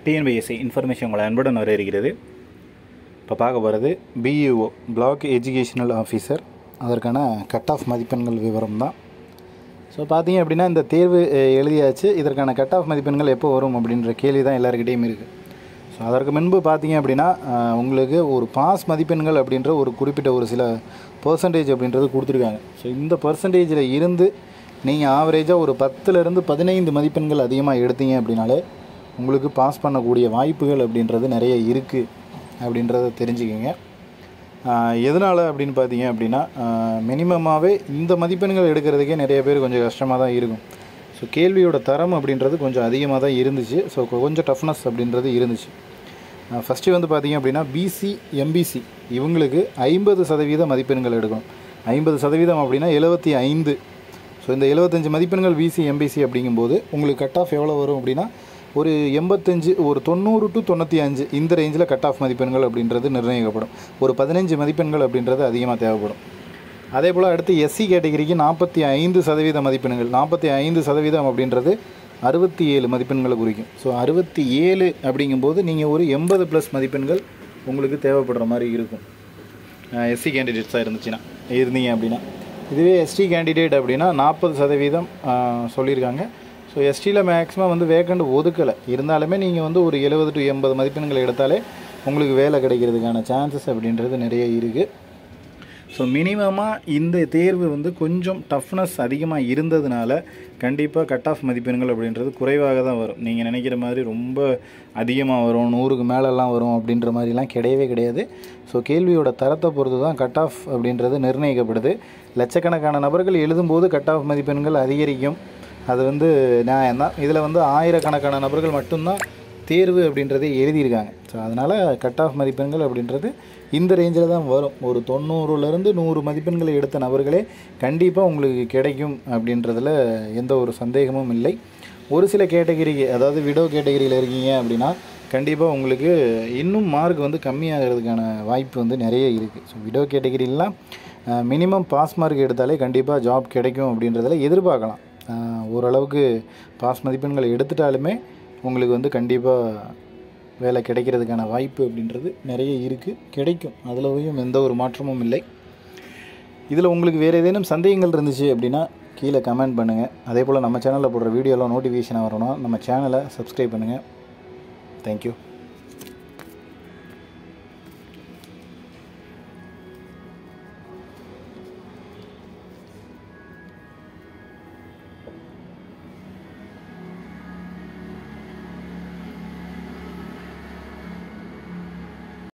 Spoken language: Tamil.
டிஎன்பிஎஸ்சி இன்ஃபர்மேஷன் உங்களை அன்புடன் வர இருக்கிறது இப்போ பார்க்க போகிறது பிஇஓ பிளாக் எஜுகேஷனல் ஆஃபீஸர் அதற்கான கட் ஆஃப் மதிப்பெண்கள் விவரம் தான் ஸோ பார்த்தீங்க அப்படின்னா இந்த தேர்வு அஹ், எழுதியாச்சு இதற்கான கட் ஆஃப் மதிப்பெண்கள் எப்போ வரும் அப்படின்ற கேள்வி தான் எல்லாருக்கிட்டேயும் இருக்குது ஸோ அதற்கு முன்பு பார்த்தீங்க அப்படின்னா அஹ், உங்களுக்கு ஒரு பாஸ் மதிப்பெண்கள் அப்படின்ற ஒரு குறிப்பிட்ட ஒரு சில பர்சன்டேஜ் அப்படின்றது கொடுத்துருக்காங்க ஸோ இந்த பர்சன்டேஜில் இருந்து நீங்கள் ஆவரேஜாக ஒரு பத்துலேருந்து பதினைந்து மதிப்பெண்கள் அதிகமாக எடுத்தீங்க அப்படின்னாலே உங்களுக்கு பாஸ் பண்ணக்கூடிய வாய்ப்புகள் அப்படின்றது நிறைய இருக்குது அப்படின்றத தெரிஞ்சுக்கங்க எதனால் அப்படின்னு பார்த்தீங்க அப்படின்னா மினிமமாகவே இந்த மதிப்பெண்கள் எடுக்கிறதுக்கே நிறைய பேர் கொஞ்சம் கஷ்டமாக தான் இருக்கும் ஸோ கேள்வியோட தரம் அப்படின்றது கொஞ்சம் அதிகமாக தான் இருந்துச்சு ஸோ கொஞ்சம் டஃப்னஸ் அப்படின்றது இருந்துச்சு ஃபஸ்ட்டு வந்து பார்த்தீங்க அப்படின்னா பிசி எம்பிசி இவங்களுக்கு ஐம்பது சதவீத மதிப்பெண்கள் எடுக்கணும் ஐம்பது சதவீதம் அப்படின்னா எழுபத்தி ஐந்து ஸோ இந்த எழுபத்தஞ்சு மதிப்பெண்கள் பிசி எம்பிசி அப்படிங்கும்போது உங்களுக்கு கட் ஆஃப் எவ்வளோ வரும் அப்படின்னா ஒரு எண்பத்தஞ்சு ஒரு தொண்ணூறு டு தொண்ணூற்றி அஞ்சு இந்த ரேஞ்சில் கட் ஆஃப் மதிப்பெண்கள் அப்படின்றது நிர்ணயிக்கப்படும் ஒரு பதினஞ்சு மதிப்பெண்கள் அப்படின்றது அதிகமாக தேவைப்படும் அதே போல் அடுத்து எஸ்சி கேட்டகரிக்கு நாற்பத்தி ஐந்து சதவீத மதிப்பெண்கள் நாற்பத்தி ஐந்து சதவீதம் அப்படின்றது அறுபத்தி ஏழு மதிப்பெண்களை குறிக்கும் ஸோ அறுபத்தி ஏழு அப்படிங்கும்போது நீங்கள் ஒரு எண்பது ப்ளஸ் மதிப்பெண்கள் உங்களுக்கு தேவைப்படுற மாதிரி இருக்கும் எஸ்சி கேண்டிடேட்ஸாக இருந்துச்சுன்னா இருந்தீங்க அப்படின்னா இதுவே எஸ்டி கேண்டிடேட் அப்படின்னா நாற்பது சதவீதம் ஆஹ், சொல்லியிருக்காங்க ஸோ எஸ்டியில் மேக்ஸிமம் வந்து வேக்கண்ட் ஒதுக்கலை இருந்தாலுமே நீங்கள் வந்து ஒரு எழுபது டு எண்பது மதிப்பெண்கள் எடுத்தாலே உங்களுக்கு வேலை கிடைக்கிறதுக்கான சான்சஸ் அப்படின்றது நிறைய இருக்குது ஸோ மினிமமாக இந்த தேர்வு வந்து கொஞ்சம் டஃப்னஸ் அதிகமாக இருந்ததுனால கண்டிப்பாக கட் ஆஃப் மதிப்பெண்கள் அப்படின்றது குறைவாக தான் வரும் நீங்கள் நினைக்கிற மாதிரி ரொம்ப அதிகமாக வரும் நூறுக்கு மேலெல்லாம் வரும் அப்படின்ற மாதிரிலாம் கிடையவே கிடையாது ஸோ கேள்வியோட தரத்தை பொறுத்து தான் கட் ஆஃப் அப்படின்றது நிர்ணயிக்கப்படுது லட்சக்கணக்கான நபர்கள் எழுதும்போது கட் ஆஃப் மதிப்பெண்கள் அதிகரிக்கும் அது வந்து நியாயம் தான் இதில் வந்து ஆயிரக்கணக்கான நபர்கள் மட்டும்தான் தேர்வு அப்படின்றதே எழுதியிருக்காங்க ஸோ அதனால் கட் ஆஃப் மதிப்பெண்கள் அப்படின்றது இந்த ரேஞ்சில் தான் வரும் ஒரு தொண்ணூறுலேருந்து நூறு மதிப்பெண்களை எடுத்த நபர்களே கண்டிப்பாக உங்களுக்கு கிடைக்கும் அப்படின்றதுல எந்த ஒரு சந்தேகமும் இல்லை ஒரு சில கேட்டகரிக்கு அதாவது விடோ கேட்டகரியில் இருக்கீங்க அப்படின்னா கண்டிப்பாக உங்களுக்கு இன்னும் மார்க் வந்து கம்மியாகிறதுக்கான வாய்ப்பு வந்து நிறைய இருக்குது ஸோ விடோ கேட்டகரிலாம் மினிமம் பாஸ் மார்க் எடுத்தாலே கண்டிப்பாக ஜாப் கிடைக்கும் அப்படின்றதில் எதிர்பார்க்கலாம் ஆஹ் ஓரளவுக்கு பாஸ் மதிப்பெண்களை எடுத்துட்டாலுமே உங்களுக்கு வந்து கண்டிப்பாக வேலை கிடைக்கிறதுக்கான வாய்ப்பு அப்படின்றது நிறைய இருக்குது கிடைக்கும் அதில் எந்த ஒரு மாற்றமும் இல்லை இதில் உங்களுக்கு வேறு ஏதேனும் சந்தேகங்கள் இருந்துச்சு அப்படின்னா கீழே கமெண்ட் பண்ணுங்கள் அதே போல் நம்ம சேனலில் போடுற வீடியோலாம் நோட்டிஃபிகேஷன் வரணும் நம்ம சேனலை சப்ஸ்கிரைப் பண்ணுங்கள் தேங்க்யூ